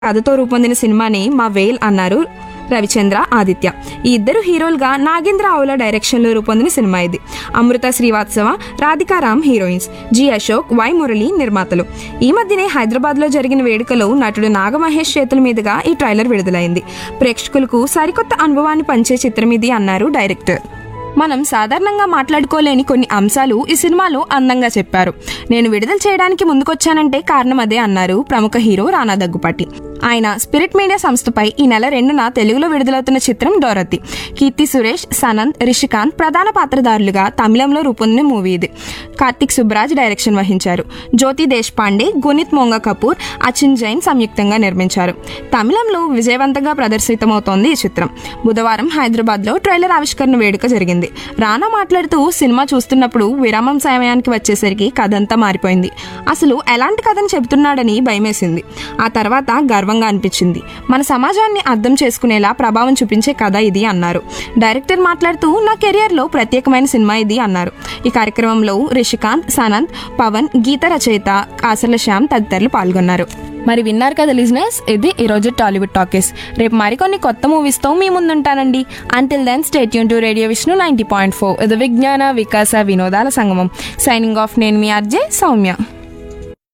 కథతో రూపొందిన సినిమాని మా వేల్ అన్నారు రవిచంద్ర ఆదిత్య ఈ ఇద్దరు హీరోలుగా నాగేంద్ర ఆవుల డైరెక్షన్లో రూపొందిన సినిమా ఇది Amrita Srivastava Radhika Ram heroines G Ashok Y Murali నిర్మాతలు ఈ మధ్యనే హైదరాబాద్లో జరిగిన వేడుకలో నటుడు నాగమహేష్ చేతుల మీదుగా ఈ ట్రైలర్ విడుదలైంది ప్రేక్షకులకు సరికొత్త అనుభవాన్ని పంచే చిత్రం ఇది అన్నారు డైరెక్టర్ మనం సాధారణంగా మాట్లాడుకోలేని కొన్ని అంశాలు ఈ సినిమాలో అందంగా చెప్పారు నేను విడుదల చేయడానికి ముందుకొచ్చానంటే కారణం అదే అన్నారు ప్రముఖ హీరో రానా దగ్గుపాటి ఆయన స్పిరిట్ మీడియా సంస్థపై ఈ నెల రెండున తెలుగులో విడుదలవుతున్న చిత్రం డోరతి కీర్తి సురేష్ సనంద్ రిషికాంత్ ప్రధాన పాత్రధారులుగా తమిళంలో రూపొందిన మూవీ ఇది కార్తిక్ సుబ్బరాజ్ డైరెక్షన్ వహించారు జ్యోతి దేశ్పాండే గునిత్ మోంగ కపూర్ అచిన్ జైన్ సంయుక్తంగా నిర్మించారు తమిళంలో విజయవంతంగా ప్రదర్శితమవుతోంది ఈ చిత్రం బుధవారం హైదరాబాద్లో ట్రైలర్ ఆవిష్కరణ వేడుక జరిగింది రానా మాట్లాడుతూ సినిమా చూస్తున్నప్పుడు విరామం సమయానికి వచ్చేసరికి కథ అంతా మారిపోయింది అసలు ఎలాంటి కథను చెబుతున్నాడని భయమేసింది ఆ తర్వాత గర్వంగా అనిపించింది మన సమాజాన్ని అర్థం చేసుకునేలా ప్రభావం చూపించే కథ ఇది అన్నారు డైరెక్టర్ మాట్లాడుతూ నా కెరియర్లో ప్రత్యేకమైన సినిమా ఇది అన్నారు ఈ కార్యక్రమంలో రిషికాంత్ సనంత్ పవన్ గీత రచయిత కాసర్ల శ్యామ్ తదితరులు పాల్గొన్నారు మరి విన్నారు కదా లిజినెస్ ఇది ఈరోజు టాలీవుడ్ టాకీస్ రేపు మరికొన్ని కొత్త మూవీస్తో మీ ముందుంటానండి అంటిల్ దెన్ స్టేట్ యూన్ to radio Vishnu ninety point four ఇది విజ్ఞాన వికాస వినోదాల సంగమం సైనింగ్ ఆఫ్ నేను మీ అర్జే సౌమ్య